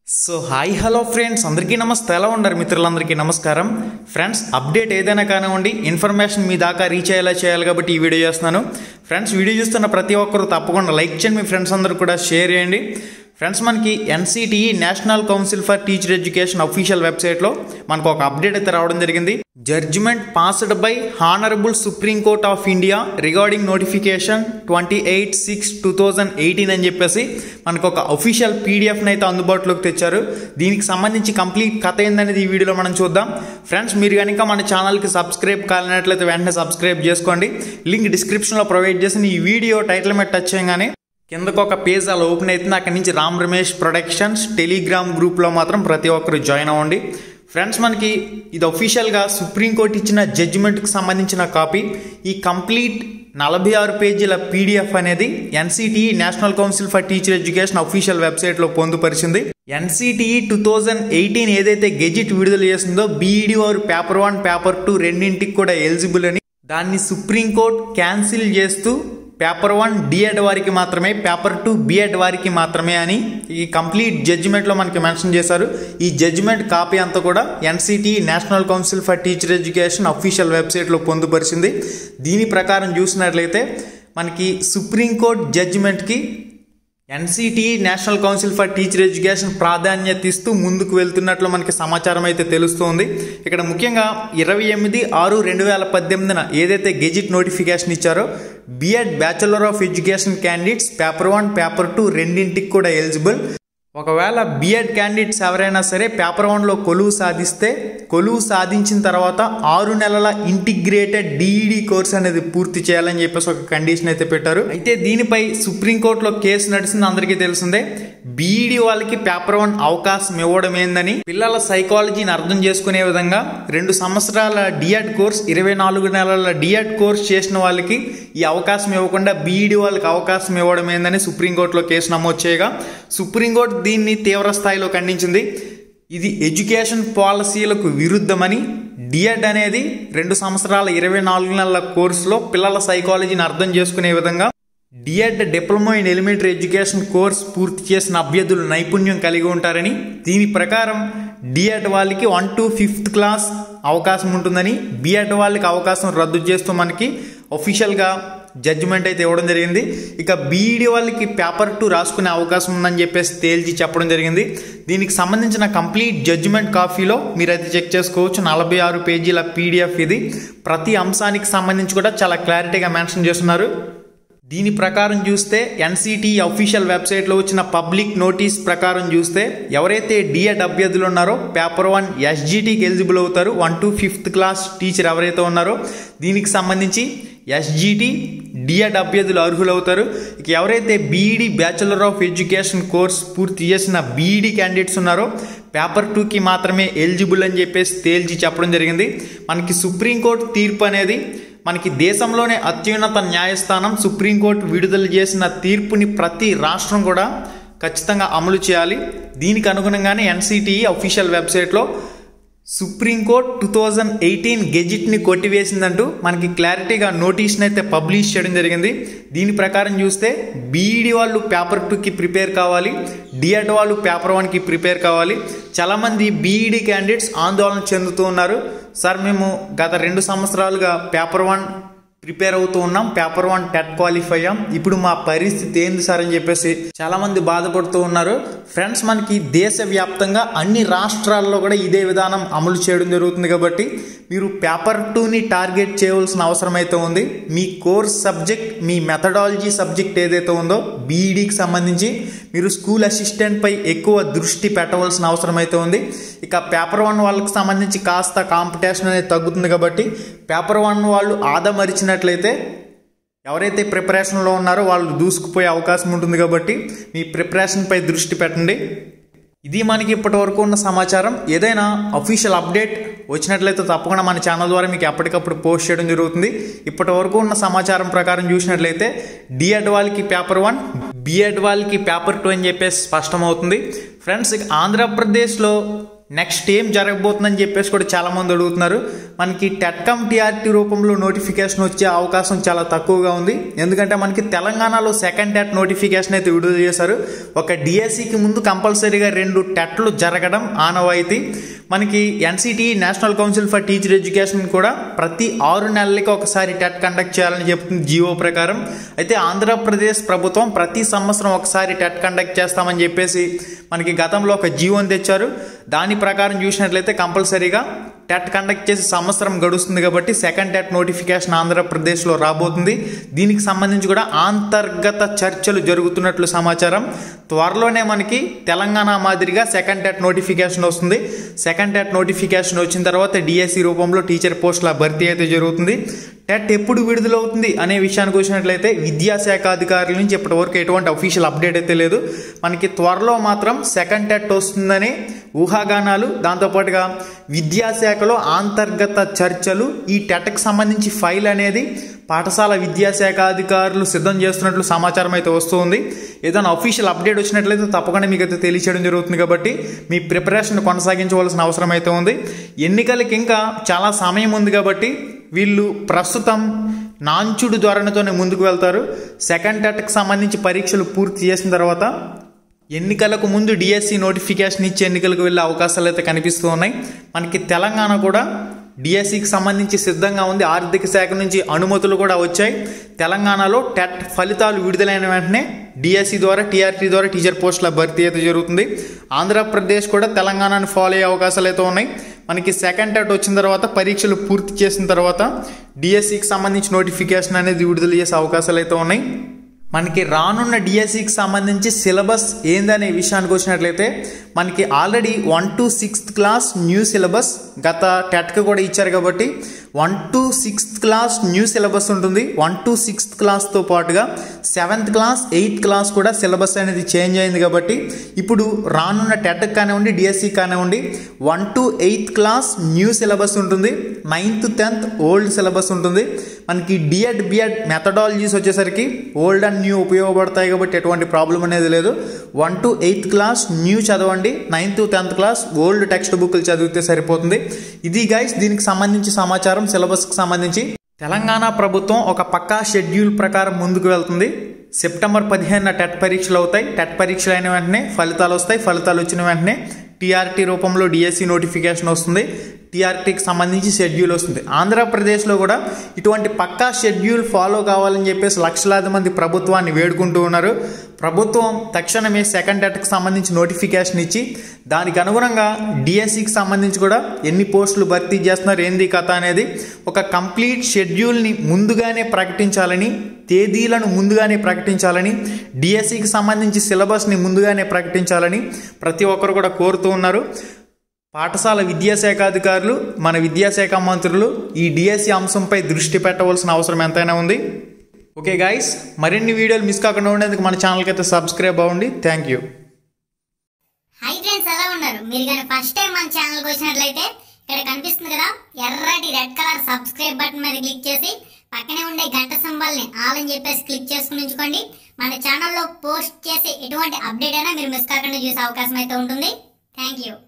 so hi hello friends అందరికీ నమస్తే ఎలా ఉన్నారు మిత్రులందరికీ నమస్కారం ఫ్రెండ్స్ అప్డేట్ ఏదైనా కానివ్వండి ఇన్ఫర్మేషన్ మీ దాకా రీచ్ అయ్యేలా చేయాలి కాబట్టి ఈ వీడియో చేస్తున్నాను ఫ్రెండ్స్ వీడియో చూస్తున్న ప్రతి ఒక్కరు తప్పకుండా లైక్ చేయండి మీ ఫ్రెండ్స్ అందరూ కూడా షేర్ చేయండి ఫ్రెండ్స్ మనకి NCTE national council for teacher education official వెబ్సైట్లో మనకు ఒక అప్డేట్ అయితే రావడం జరిగింది judgement passed by honourable supreme court of India regarding notification twenty eight six two thousand eighteen అని చెప్పేసి మనకు ఒక అఫీషియల్ పీడిఎఫ్ని అయితే అందుబాటులోకి తెచ్చారు దీనికి సంబంధించి కంప్లీట్ కథ ఏందనేది ఈ వీడియోలో మనం చూద్దాం ఫ్రెండ్స్ మీరు కనుక మన ఛానల్కి సబ్స్క్రైబ్ కాలినట్లయితే వెంటనే సబ్స్క్రైబ్ చేసుకోండి లింక్ డిస్క్రిప్షన్లో ప్రొవైడ్ చేసిన ఈ వీడియో టైటిల్ మీద టచ్ చేయగానే కిందకు ఒక పేజ్ అలా ఓపెన్ అవుతుంది అక్కడి నుంచి రామ్ రమేష్ ప్రొడక్షన్స్ టెలిగ్రామ్ గ్రూప్లో మాత్రం ప్రతి ఒక్కరు జాయిన్ అవ్వండి ఫ్రెండ్స్ మనకి ఇది అఫీషియల్గా సుప్రీంకోర్టు ఇచ్చిన జడ్జిమెంట్కి సంబంధించిన కాపీ ఈ కంప్లీట్ నలభై ఆరు పేజీల పీడిఎఫ్ అనేది NCTE national council for teacher education official వెబ్సైట్లో పొందుపరిచింది ఎన్సిటిఈ టూ థౌజండ్ ఎయిటీన్ ఏదైతే గెజిట్ విడుదల చేసిందో బీఈడి వారు పేపర్ వన్ పేపర్ టూ రెండింటికి కూడా ఎలిజిబుల్ అని దాన్ని సుప్రీంకోర్టు క్యాన్సిల్ చేస్తూ పేపర్ వన్ డిఎడ్ వారికి మాత్రమే పేపర్ టూ బిఎడ్ వారికి మాత్రమే అని ఈ కంప్లీట్ జడ్జిమెంట్లో మనకి మెన్షన్ చేశారు ఈ జడ్జిమెంట్ కాపీ అంతా కూడా NCT national council for teacher education official వెబ్సైట్లో పొందుపరిచింది దీని ప్రకారం చూసినట్లయితే మనకి సుప్రీంకోర్టు జడ్జిమెంట్కి NCT national council for teacher education ప్రాధాన్యత ఇస్తూ ముందుకు వెళ్తున్నట్లు మనకి సమాచారం అయితే తెలుస్తోంది ఇక్కడ ముఖ్యంగా ఇరవై ఎనిమిది ఆరు రెండు వేల పద్దెనిమిదిన ఏదైతే గెజిట్ నోటిఫికేషన్ ఇచ్చారో BEd bachelor of education candidates paper one paper two రెండింటికి కూడా ఎలిజిబుల్ ఒకవేళ బిఎడ్ క్యాండిడేట్స్ ఎవరైనా సరే పేపర్ వన్లో కొలువు సాధిస్తే కొలువు సాధించిన తర్వాత ఆరు నెలల ఇంటిగ్రేటెడ్ డిఈడి కోర్స్ అనేది పూర్తి చేయాలని చెప్పేసి ఒక కండిషన్ అయితే పెట్టారు అయితే దీనిపై సుప్రీంకోర్టులో కేసు నడిచింది అందరికీ తెలిసిందే బీఈడి వాళ్ళకి పేపర్ వన్ అవకాశం ఇవ్వడం ఏందని పిల్లల సైకాలజీని అర్థం చేసుకునే విధంగా రెండు సంవత్సరాల డిఎడ్ కోర్స్ ఇరవై నాలుగు నెలల డిఎడ్ కోర్స్ చేసిన వాళ్ళకి ఈ అవకాశం ఇవ్వకుండా బీఈడి వాళ్ళకి అవకాశం ఇవ్వడం ఏందని సుప్రీంకోర్టులో కేసు నమోదు చేయగా సుప్రీంకోర్టు దీన్ని తీవ్ర స్థాయిలో ఖండించింది ఇది ఎడ్యుకేషన్ పాలసీలకు విరుద్ధమని డిఎడ్ అనేది రెండు సంవత్సరాల ఇరవై నాలుగు నెలల కోర్సులో పిల్లల సైకాలజీని అర్థం చేసుకునే విధంగా DEd diploma in elementary education course పూర్తి చేసిన అభ్యర్థులు నైపుణ్యం కలిగి ఉంటారని దీని ప్రకారం డిఎడ్ వాళ్ళకి వన్ టు ఫిఫ్త్ క్లాస్ అవకాశం ఉంటుందని బిఎడ్ వాళ్ళకి అవకాశం రద్దు చేస్తూ మనకి ఒఫీషియల్గా జడ్జిమెంట్ అయితే ఇవ్వడం జరిగింది ఇక బీఈడి వాళ్ళకి పేపర్ టూ రాసుకునే అవకాశం ఉందని చెప్పేసి తేల్చి చెప్పడం జరిగింది దీనికి సంబంధించిన కంప్లీట్ జడ్జిమెంట్ కాపీలో మీరు అయితే చెక్ చేసుకోవచ్చు నలభై ఆరు పేజీల పీడిఎఫ్ ఇది ప్రతి అంశానికి సంబంధించి కూడా చాలా క్లారిటీగా మెన్షన్ చేస్తున్నారు దీని ప్రకారం చూస్తే ఎన్సిటి అఫీషియల్ వెబ్సైట్లో వచ్చిన పబ్లిక్ నోటీస్ ప్రకారం చూస్తే ఎవరైతే డిఎడ్ అభ్యర్థులు ఉన్నారో పేపర్ వన్ ఎస్జిటికి ఎలిజిబుల్ అవుతారు one to fifth class teacher ఎవరైతే ఉన్నారో దీనికి సంబంధించి ఎస్జిటి డిఎడ్ అభ్యర్థులు అర్హులవుతారు ఇక ఎవరైతే BEd bachelor of education course పూర్తి చేసిన బీఈడి క్యాండిడేట్స్ ఉన్నారో పేపర్ టూకి మాత్రమే ఎలిజిబుల్ అని చెప్పేసి తేల్చి చెప్పడం జరిగింది మనకి సుప్రీంకోర్టు తీర్పు అనేది మనకి దేశంలోనే అత్యున్నత న్యాయస్థానం సుప్రీంకోర్టు విడుదల చేసిన తీర్పుని ప్రతి రాష్ట్రం కూడా ఖచ్చితంగా అమలు చేయాలి దీనికి అనుగుణంగానే ఎన్సిటిఈ అఫీషియల్ వెబ్సైట్లో సుప్రీంకోర్టు టూ థౌజండ్ ఎయిటీన్ గెజిట్ని కొట్టివేసిందంటూ మనకి క్లారిటీగా నోటీస్ని అయితే పబ్లిష్ చేయడం జరిగింది దీని ప్రకారం చూస్తే బీఈడి వాళ్ళు పేపర్ టూకి ప్రిపేర్ కావాలి డిఎడ్ వాళ్ళు పేపర్ వన్కి ప్రిపేర్ కావాలి చాలామంది బీఈడి క్యాండిడేట్స్ ఆందోళన చెందుతూ ఉన్నారు సార్ మేము గత రెండు సంవత్సరాలుగా పేపర్ వన్ ప్రిపేర్ అవుతూ ఉన్నాం పేపర్ వన్ టెట్ క్వాలిఫై అయ్యాం ఇప్పుడు మా పరిస్థితి ఏంది సార్ అని చెప్పేసి చాలా మంది బాధపడుతూ ఉన్నారు ఫ్రెండ్స్ మనకి దేశవ్యాప్తంగా అన్ని రాష్ట్రాల్లో కూడా ఇదే విధానం అమలు చేయడం జరుగుతుంది కాబట్టి మీరు పేపర్ టూని టార్గెట్ చేయవలసిన అవసరం అయితే ఉంది మీ కోర్స్ సబ్జెక్ట్ మీ మెథడాలజీ సబ్జెక్ట్ ఏదైతే ఉందో బీఈడికి సంబంధించి మీరు స్కూల్ అసిస్టెంట్ పై ఎక్కువ దృష్టి పెట్టవలసిన అవసరం అయితే ఉంది ఇక పేపర్ వన్ వాళ్ళకి సంబంధించి కాస్త కాంపిటీషన్ అనేది తగ్గుతుంది కాబట్టి పేపర్ వన్ వాళ్ళు ఆదమరిచినట్లయితే ఎవరైతే ప్రిపరేషన్లో ఉన్నారో వాళ్ళు దూసుకుపోయే అవకాశం ఉంటుంది కాబట్టి మీ ప్రిపరేషన్పై దృష్టి పెట్టండి ఇది మనకి ఇప్పటి వరకు ఉన్న సమాచారం ఏదైనా అఫీషియల్ అప్డేట్ వచ్చినట్లయితే తప్పకుండా మన ఛానల్ ద్వారా మీకు ఎప్పటికప్పుడు పోస్ట్ చేయడం జరుగుతుంది ఇప్పటి వరకు ఉన్న సమాచారం ప్రకారం చూసినట్లయితే డిఎడ్ వాళ్ళకి పేపర్ వన్ బిఎడ్ వాళ్ళకి పేపర్ టూ అని చెప్పేసి స్పష్టమవుతుంది ఫ్రెండ్స్ ఆంధ్రప్రదేశ్లో నెక్స్ట్ ఏం జరగబోతుందని చెప్పేసి కూడా చాలా మంది అడుగుతున్నారు మనకి టెట్కమ్ టీఆర్టీ రూపంలో నోటిఫికేషన్ వచ్చే అవకాశం చాలా తక్కువగా ఉంది ఎందుకంటే మనకి తెలంగాణలో సెకండ్ టెట్ నోటిఫికేషన్ అయితే విడుదల చేశారు ఒక డిఎస్సికి ముందు కంపల్సరీగా రెండు టెట్లు జరగడం ఆనవాయితీ మనకి NCT national council for teacher education కూడా ప్రతి ఆరు నెలలకి ఒకసారి టెట్ కండక్ట్ చేయాలని చెప్తుంది జియో ప్రకారం అయితే ఆంధ్రప్రదేశ్ ప్రభుత్వం ప్రతి సంవత్సరం ఒకసారి టెట్ కండక్ట్ చేస్తామని చెప్పేసి మనకి గతంలో ఒక జియోని తెచ్చారు దాని ప్రకారం చూసినట్లయితే కంపల్సరీగా టెట్ కండక్ట్ చేసి సంవత్సరం గడుస్తుంది కాబట్టి సెకండ్ టెట్ నోటిఫికేషన్ ఆంధ్రప్రదేశ్లో రాబోతుంది దీనికి సంబంధించి కూడా అంతర్గత చర్చలు జరుగుతున్నట్లు సమాచారం త్వరలోనే మనకి తెలంగాణ మాదిరిగా సెకండ్ టెట్ నోటిఫికేషన్ వస్తుంది సెకండ్ టెట్ నోటిఫికేషన్ వచ్చిన తర్వాత డిఎస్సి రూపంలో టీచర్ పోస్టుల భర్తీ అయితే జరుగుతుంది టెట్ ఎప్పుడు విడుదలవుతుంది అనే విషయానికి వచ్చినట్లయితే విద్యాశాఖ అధికారుల నుంచి ఇప్పటివరకు ఎటువంటి అఫీషియల్ అప్డేట్ అయితే లేదు మనకి త్వరలో మాత్రం సెకండ్ టెట్ వస్తుందని ఊహాగానాలు దాంతోపాటుగా విద్యాశాఖలో అంతర్గత చర్చలు ఈ టెట్కి సంబంధించి ఫైల్ అనేది పాఠశాల విద్యాశాఖ అధికారులు సిద్ధం చేస్తున్నట్లు సమాచారం అయితే వస్తుంది ఏదైనా అఫీషియల్ అప్డేట్ వచ్చినట్లయితే తప్పకుండా మీకు అయితే తెలియచేయడం జరుగుతుంది కాబట్టి మీ ప్రిపరేషన్ కొనసాగించవలసిన అవసరం అయితే ఉంది ఎన్నికలకి ఇంకా చాలా సమయం ఉంది కాబట్టి వీళ్ళు ప్రస్తుతం నాంచుడు ధోరణితోనే ముందుకు వెళ్తారు సెకండ్ టెట్కి సంబంధించి పరీక్షలు పూర్తి చేసిన తర్వాత ఎన్నికలకు ముందు డిఎస్సి నోటిఫికేషన్ ఇచ్చి ఎన్నికలకు వెళ్ళే అవకాశాలు అయితే కనిపిస్తూ ఉన్నాయి మనకి తెలంగాణ కూడా డిఎస్సికి సంబంధించి సిద్ధంగా ఉంది ఆర్థిక శాఖ నుంచి అనుమతులు కూడా వచ్చాయి తెలంగాణలో టెట్ ఫలితాలు విడుదలైన వెంటనే డిఎస్సి ద్వారా టీఆర్టీ ద్వారా టీచర్ పోస్టుల భర్తీ అయితే జరుగుతుంది ఆంధ్రప్రదేశ్ కూడా తెలంగాణను ఫాలో అయ్యే అవకాశాలు అయితే ఉన్నాయి మనకి సెకండ్ టెట్ వచ్చిన తర్వాత పరీక్షలు పూర్తి చేసిన తర్వాత డిఎస్సికి సంబంధించి నోటిఫికేషన్ అనేది విడుదల చేసే అవకాశాలు అయితే ఉన్నాయి మనకి రానున్న డిఎస్సికి సంబంధించి సిలబస్ ఏందనే విషయానికి వచ్చినట్లయితే మనకి already one to sixth class new syllabus గత టెట్కి కూడా ఇచ్చారు కాబట్టి one to sixth class new syllabus ఉంటుంది వన్ టు సిక్స్త్ క్లాస్తో పాటుగా సెవెంత్ క్లాస్ ఎయిత్ క్లాస్ కూడా సిలబస్ అనేది చేంజ్ అయింది కాబట్టి ఇప్పుడు రానున్న టెట్కి కానివ్వండి డిఎస్సి కానివ్వండి one to eighth class new syllabus ఉంటుంది నైన్త్ టెన్త్ ఓల్డ్ సిలబస్ ఉంటుంది మనకి డిఎడ్ బిఎడ్ మెథడాలజీస్ వచ్చేసరికి ఓల్డ్ అండ్ న్యూ ఉపయోగపడతాయి కాబట్టి ఎటువంటి ప్రాబ్లం అనేది లేదు one to eighth class new చదవండి ninth tenth class old text బుక్లు చదివితే సరిపోతుంది ఇది గైస్ దీనికి సంబంధించి సమాచారం సిలబస్కి సంబంధించి తెలంగాణ ప్రభుత్వం ఒక పక్కా షెడ్యూల్ ప్రకారం ముందుకు వెళ్తుంది సెప్టెంబర్ పదిహేనున టెట్ పరీక్షలు అవుతాయి టెట్ పరీక్షలు అయిన వెంటనే ఫలితాలు వస్తాయి ఫలితాలు వచ్చిన వెంటనే టీఆర్టీ రూపంలో డిఎస్సి నోటిఫికేషన్ వస్తుంది టీఆర్టీకి సంబంధించి షెడ్యూల్ వస్తుంది ఆంధ్రప్రదేశ్లో కూడా ఇటువంటి పక్కా షెడ్యూల్ ఫాలో కావాలని చెప్పేసి లక్షలాది మంది ప్రభుత్వాన్ని వేడుకుంటూ ఉన్నారు ప్రభుత్వం తక్షణమే సెకండ్ టెట్కి సంబంధించి నోటిఫికేషన్ ఇచ్చి దానికి అనుగుణంగా డిఎస్సికి సంబంధించి కూడా ఎన్ని పోస్టులు భర్తీ చేస్తున్నారు ఏంది కథ అనేది ఒక కంప్లీట్ షెడ్యూల్ని ముందుగానే ప్రకటించాలని తేదీలను ముందుగానే ప్రకటించాలని డిఎస్సికి సంబంధించి సిలబస్ని ముందుగానే ప్రకటించాలని ప్రతి ఒక్కరు కూడా కోరుతూ ఉన్నారు పాఠశాల విద్యాశాఖ అధికారులు మన విద్యాశాఖ మంత్రులు ఈ డిఎస్సి అంశంపై దృష్టి పెట్టవలసిన అవసరం ఎంతైనా ఉంది ఓకే గాయస్ మరిన్ని వీడియోలు మిస్ కాకుండా ఉండేందుకు మన ఛానల్కి అయితే సబ్స్క్రైబ్ అవ్వండి థ్యాంక్ యూ హై ఫ్రెండ్స్ ఎలా ఉన్నారు మీరు కానీ ఫస్ట్ టైం మన ఛానల్కి వచ్చినట్లయితే ఇక్కడ కనిపిస్తుంది కదా ఎర్రటి రెడ్ కలర్ సబ్స్క్రైబ్ బటన్ మీద క్లిక్ చేసి పక్కనే ఉండే గంట సింబల్ని ఆల్ అని చెప్పేసి క్లిక్ చేసుకుని ఉంచుకోండి మన ఛానల్లో పోస్ట్ చేసే ఎటువంటి అప్డేట్ అయినా మీరు మిస్ కాకుండా చూసే అవకాశం అయితే ఉంటుంది థ్యాంక్ యూ